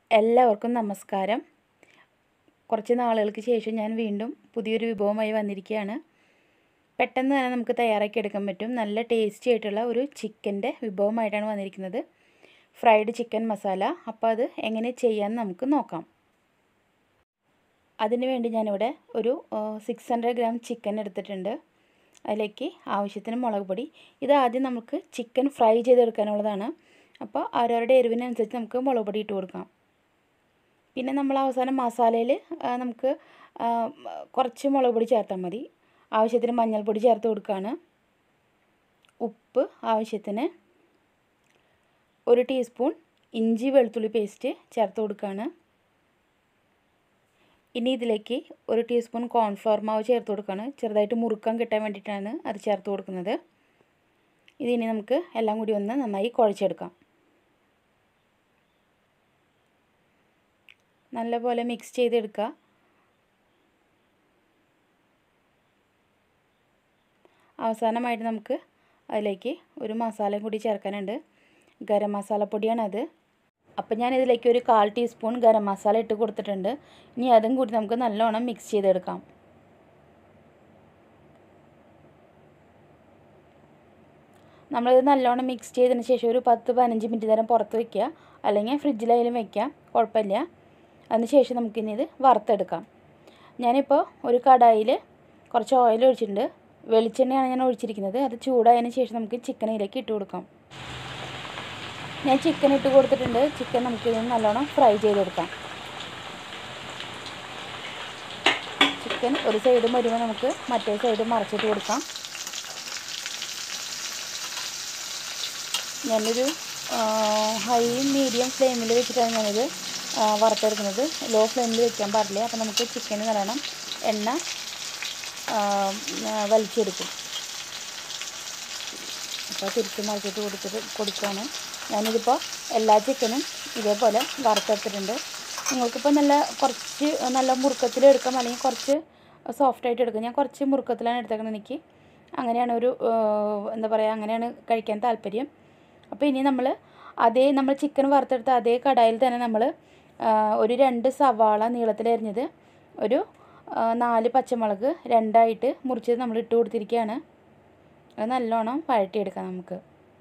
എല്ലാവർക്കും നമസ്കാരം കുറച്ച് നാളുകൾക്ക് ശേഷം ഞാൻ വീണ്ടും പുതിയൊരു വിഭവമായി വന്നിരിക്കുകയാണ് പെട്ടെന്ന് തന്നെ നമുക്ക് തയ്യാറാക്കി എടുക്കാൻ പറ്റും നല്ല ടേസ്റ്റി ആയിട്ടുള്ള ഒരു ചിക്കൻ്റെ വിഭവമായിട്ടാണ് വന്നിരിക്കുന്നത് ഫ്രൈഡ് ചിക്കൻ മസാല അപ്പോൾ അത് എങ്ങനെ ചെയ്യാമെന്ന് നമുക്ക് നോക്കാം അതിന് വേണ്ടി ഞാനിവിടെ ഒരു സിക്സ് ഹൺഡ്രഡ് ഗ്രാം ചിക്കൻ എടുത്തിട്ടുണ്ട് അതിലേക്ക് ആവശ്യത്തിന് മുളക് പൊടി ഇത് ആദ്യം നമുക്ക് ചിക്കൻ ഫ്രൈ ചെയ്തെടുക്കാനുള്ളതാണ് അപ്പോൾ അവരവരുടെ എരിവിനനുസരിച്ച് നമുക്ക് മുളക് പൊടി ഇട്ട് കൊടുക്കാം പിന്നെ നമ്മൾ അവസാനം മസാലയിൽ നമുക്ക് കുറച്ച് മുളക് പൊടി ചേർത്താൽ മതി ആവശ്യത്തിന് മഞ്ഞൾപ്പൊടി ചേർത്ത് കൊടുക്കുകയാണ് ഉപ്പ് ആവശ്യത്തിന് ഒരു ടീസ്പൂൺ ഇഞ്ചി വെളുത്തുള്ളി പേസ്റ്റ് ചേർത്ത് കൊടുക്കുകയാണ് ഇനി ഇതിലേക്ക് ഒരു ടീസ്പൂൺ കോൺഫ്ലവർ മാവ് ചേർത്ത് കൊടുക്കുകയാണ് ചെറുതായിട്ട് മുറുക്കം കിട്ടാൻ വേണ്ടിയിട്ടാണ് അത് ചേർത്ത് കൊടുക്കുന്നത് ഇതിനി നമുക്ക് എല്ലാം കൂടി ഒന്ന് നന്നായി കുഴച്ചെടുക്കാം നല്ലപോലെ മിക്സ് ചെയ്തെടുക്കുക അവസാനമായിട്ട് നമുക്ക് അതിലേക്ക് ഒരു മസാലയും കൂടി ചേർക്കാനുണ്ട് ഗരം മസാലപ്പൊടിയാണത് അപ്പം ഞാൻ ഇതിലേക്ക് ഒരു കാൽ ടീസ്പൂൺ ഗരം മസാല ഇട്ട് കൊടുത്തിട്ടുണ്ട് ഇനി അതും കൂടി നമുക്ക് നല്ലോണം മിക്സ് ചെയ്തെടുക്കാം നമ്മളിത് നല്ലോണം മിക്സ് ചെയ്തതിന് ശേഷം ഒരു പത്ത് പതിനഞ്ച് മിനിറ്റ് നേരം പുറത്ത് വയ്ക്കുക അല്ലെങ്കിൽ ഫ്രിഡ്ജിലായാലും വയ്ക്കാം കുഴപ്പമില്ല അതിന് ശേഷം നമുക്കിനി ഇത് വറുത്തെടുക്കാം ഞാനിപ്പോൾ ഒരു കടായിൽ കുറച്ച് ഓയിൽ ഒഴിച്ചിട്ടുണ്ട് വെളിച്ചെണ്ണയാണ് ഞാൻ ഒഴിച്ചിരിക്കുന്നത് അത് ചൂടായതിന് ശേഷം നമുക്ക് ചിക്കൻ ഇതിലേക്ക് ഇട്ട് കൊടുക്കാം ഞാൻ ചിക്കൻ ഇട്ട് കൊടുത്തിട്ടുണ്ട് ചിക്കൻ നമുക്കിത് നല്ലോണം ഫ്രൈ ചെയ്തെടുക്കാം ചിക്കൻ ഒരു സൈഡും വരുമ്പോൾ നമുക്ക് മറ്റേ സൈഡ് മറച്ചിട്ട് കൊടുക്കാം ഞാനൊരു ഹൈ മീഡിയം ഫ്ലെയിമിൽ വെച്ചിട്ടാണ് ഞാനിത് വറുത്തെടുക്കുന്നത് ലോ ഫ്ലെയിമിൽ വെക്കാൻ പാടില്ല അപ്പോൾ നമുക്ക് ചിക്കന് നല്ലോണം എണ്ണ വലിച്ചെടുക്കും അപ്പോൾ തിരിച്ച് മറിച്ചിട്ട് കൊടുത്തിട്ട് കൊടുക്കുകയാണ് ഞാനിതിപ്പോൾ എല്ലാ ചിക്കനും ഇതേപോലെ വറുത്തെടുത്തിട്ടുണ്ട് നിങ്ങൾക്കിപ്പോൾ നല്ല കുറച്ച് നല്ല മുറുക്കത്തിൽ എടുക്കാം അല്ലെങ്കിൽ കുറച്ച് സോഫ്റ്റായിട്ട് എടുക്കാം ഞാൻ കുറച്ച് മുറുക്കത്തിലാണ് എടുത്തേക്കുന്നത് എനിക്ക് അങ്ങനെയാണ് ഒരു എന്താ പറയുക അങ്ങനെയാണ് കഴിക്കാൻ താല്പര്യം അപ്പോൾ ഇനി നമ്മൾ അതേ നമ്മൾ ചിക്കൻ വറുത്തെടുത്ത അതേ കടായിൽ തന്നെ നമ്മൾ ഒരു രണ്ട് സവാള നീളത്തിലരിഞ്ഞത് ഒരു നാല് പച്ചമുളക് രണ്ടായിട്ട് മുറിച്ചത് നമ്മൾ ഇട്ട് കൊടുത്തിരിക്കുകയാണ് അത് നല്ലോണം വഴറ്റിയെടുക്കാം നമുക്ക്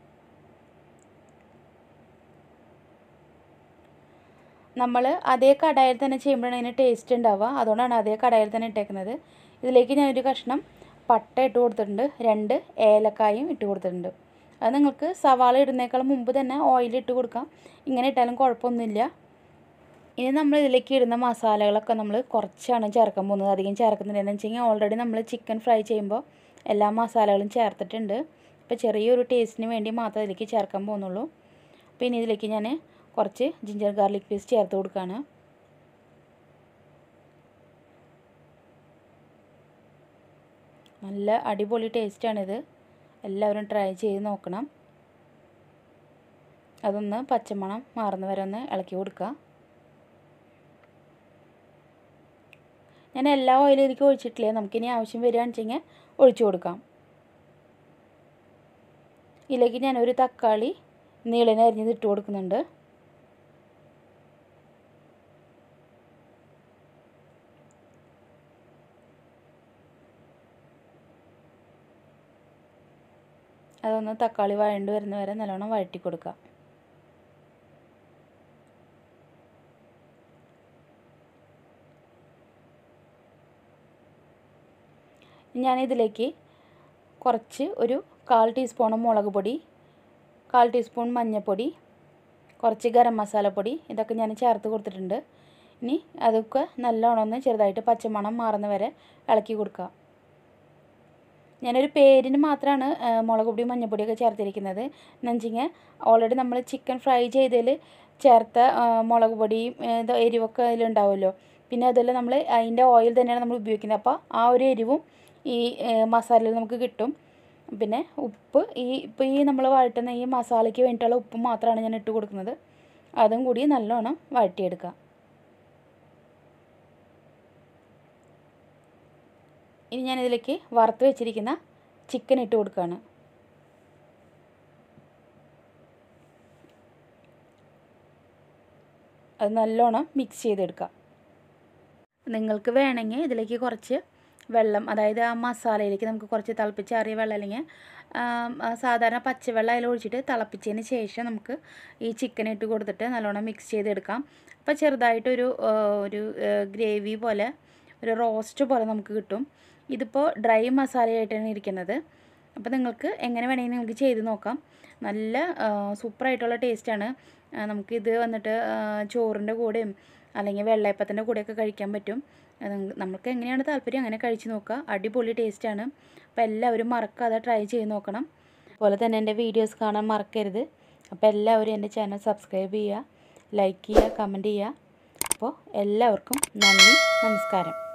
നമ്മൾ അതേ കടായിൽ തന്നെ ചെയ്യുമ്പോഴാണ് അതിന് ടേസ്റ്റ് ഉണ്ടാവുക അതുകൊണ്ടാണ് അതേ കടായിൽ തന്നെ ഇട്ടേക്കുന്നത് ഇതിലേക്ക് ഞാനൊരു കഷ്ണം പട്ട ഇട്ട് കൊടുത്തിട്ടുണ്ട് രണ്ട് ഏലക്കായും ഇട്ട് കൊടുത്തിട്ടുണ്ട് അത് നിങ്ങൾക്ക് സവാള ഇടുന്നേക്കാൾ മുമ്പ് തന്നെ ഓയിൽ ഇട്ട് കൊടുക്കാം ഇങ്ങനെ ഇട്ടാലും കുഴപ്പമൊന്നുമില്ല ഇനി നമ്മൾ ഇതിലേക്ക് ഇടുന്ന മസാലകളൊക്കെ നമ്മൾ കുറച്ചാണ് ചേർക്കാൻ പോകുന്നത് അധികം ചേർക്കുന്നില്ല എന്ന് വെച്ച് കഴിഞ്ഞാൽ ഓൾറെഡി നമ്മൾ ചിക്കൻ ഫ്രൈ ചെയ്യുമ്പോൾ എല്ലാ മസാലകളും ചേർത്തിട്ടുണ്ട് അപ്പോൾ ചെറിയൊരു ടേസ്റ്റിന് വേണ്ടി മാത്രമേ ഇതിലേക്ക് ചേർക്കാൻ പോകുന്നുള്ളൂ അപ്പോൾ ഇനി ഇതിലേക്ക് ഞാൻ കുറച്ച് ജിഞ്ചർ ഗാർലിക് പേസ്റ്റ് ചേർത്ത് കൊടുക്കുകയാണ് നല്ല അടിപൊളി ടേസ്റ്റാണിത് എല്ലാവരും ട്രൈ ചെയ്ത് നോക്കണം അതൊന്ന് പച്ചമണം മാറുന്ന വരെ ഒന്ന് ഇളക്കി കൊടുക്കുക ഞാൻ എല്ലാ ഓയിലും എനിക്ക് ഒഴിച്ചിട്ടില്ല നമുക്കിനി ആവശ്യം വരികയാണെന്ന് വെച്ച് കഴിഞ്ഞാൽ ഒഴിച്ചു കൊടുക്കാം ഇതിലേക്ക് ഞാനൊരു തക്കാളി നീളനെ അരിഞ്ഞത് ഇട്ട് കൊടുക്കുന്നുണ്ട് അതൊന്ന് തക്കാളി വഴണ്ട് വരുന്ന വരെ നല്ലോണം വഴറ്റി കൊടുക്കുക ഞാനിതിലേക്ക് കുറച്ച് ഒരു കാൽ ടീസ്പൂൺ മുളക് പൊടി കാൽ ടീസ്പൂൺ മഞ്ഞൾപ്പൊടി കുറച്ച് ഗരം മസാലപ്പൊടി ഇതൊക്കെ ഞാൻ ചേർത്ത് കൊടുത്തിട്ടുണ്ട് ഇനി അതൊക്കെ നല്ലോണം ഒന്ന് ചെറുതായിട്ട് പച്ചമണം മാറുന്ന വരെ ഇളക്കി കൊടുക്കുക ഞാനൊരു പേരിന് മാത്രമാണ് മുളക് പൊടി മഞ്ഞൾപ്പൊടിയൊക്കെ ചേർത്തിരിക്കുന്നത് എന്ന് വെച്ചിങ്ങനെ ഓൾറെഡി നമ്മൾ ചിക്കൻ ഫ്രൈ ചെയ്തതിൽ ചേർത്ത മുളക് പൊടിയും എരിവൊക്കെ അതിലുണ്ടാവുമല്ലോ പിന്നെ അതുപോലെ നമ്മൾ അതിൻ്റെ ഓയിൽ തന്നെയാണ് നമ്മൾ ഉപയോഗിക്കുന്നത് അപ്പോൾ ആ ഒരു എരിവും ഈ മസാലയിൽ നമുക്ക് കിട്ടും പിന്നെ ഉപ്പ് ഈ ഇപ്പോൾ ഈ നമ്മൾ വഴറ്റുന്ന ഈ മസാലയ്ക്ക് വേണ്ടിയിട്ടുള്ള ഉപ്പ് മാത്രമാണ് ഞാൻ ഇട്ട് കൊടുക്കുന്നത് അതും കൂടി നല്ലോണം വഴറ്റിയെടുക്കുക ഇനി ഞാനിതിലേക്ക് വറുത്ത് വെച്ചിരിക്കുന്ന ചിക്കൻ ഇട്ട് കൊടുക്കുകയാണ് അത് നല്ലോണം മിക്സ് ചെയ്തെടുക്കാം നിങ്ങൾക്ക് വേണമെങ്കിൽ ഇതിലേക്ക് കുറച്ച് വെള്ളം അതായത് ആ മസാലയിലേക്ക് നമുക്ക് കുറച്ച് തിളപ്പിച്ചാറിയ വെള്ളം അല്ലെങ്കിൽ സാധാരണ പച്ചവെള്ളം അതിൽ ഒഴിച്ചിട്ട് തിളപ്പിച്ചതിന് ശേഷം നമുക്ക് ഈ ചിക്കൻ ഇട്ട് കൊടുത്തിട്ട് നല്ലോണം മിക്സ് ചെയ്തെടുക്കാം അപ്പോൾ ചെറുതായിട്ടൊരു ഒരു ഗ്രേവി പോലെ ഒരു റോസ്റ്റ് പോലെ നമുക്ക് കിട്ടും ഇതിപ്പോൾ ഡ്രൈ മസാലയായിട്ടാണ് ഇരിക്കുന്നത് അപ്പോൾ നിങ്ങൾക്ക് എങ്ങനെ വേണമെങ്കിൽ നിങ്ങൾക്ക് ചെയ്ത് നോക്കാം നല്ല സൂപ്പറായിട്ടുള്ള ടേസ്റ്റാണ് നമുക്കിത് വന്നിട്ട് ചോറിൻ്റെ കൂടെയും അല്ലെങ്കിൽ വെള്ളയപ്പത്തിൻ്റെ കൂടെയൊക്കെ കഴിക്കാൻ പറ്റും നമുക്ക് എങ്ങനെയാണ് താല്പര്യം അങ്ങനെ കഴിച്ച് നോക്കുക അടിപൊളി ടേസ്റ്റാണ് അപ്പോൾ എല്ലാവരും മറക്കാതെ ട്രൈ ചെയ്ത് നോക്കണം അതുപോലെ തന്നെ എൻ്റെ വീഡിയോസ് കാണാൻ മറക്കരുത് അപ്പോൾ എല്ലാവരും എൻ്റെ ചാനൽ സബ്സ്ക്രൈബ് ചെയ്യുക ലൈക്ക് ചെയ്യുക കമൻറ്റ് ചെയ്യുക അപ്പോൾ എല്ലാവർക്കും നന്ദി നമസ്കാരം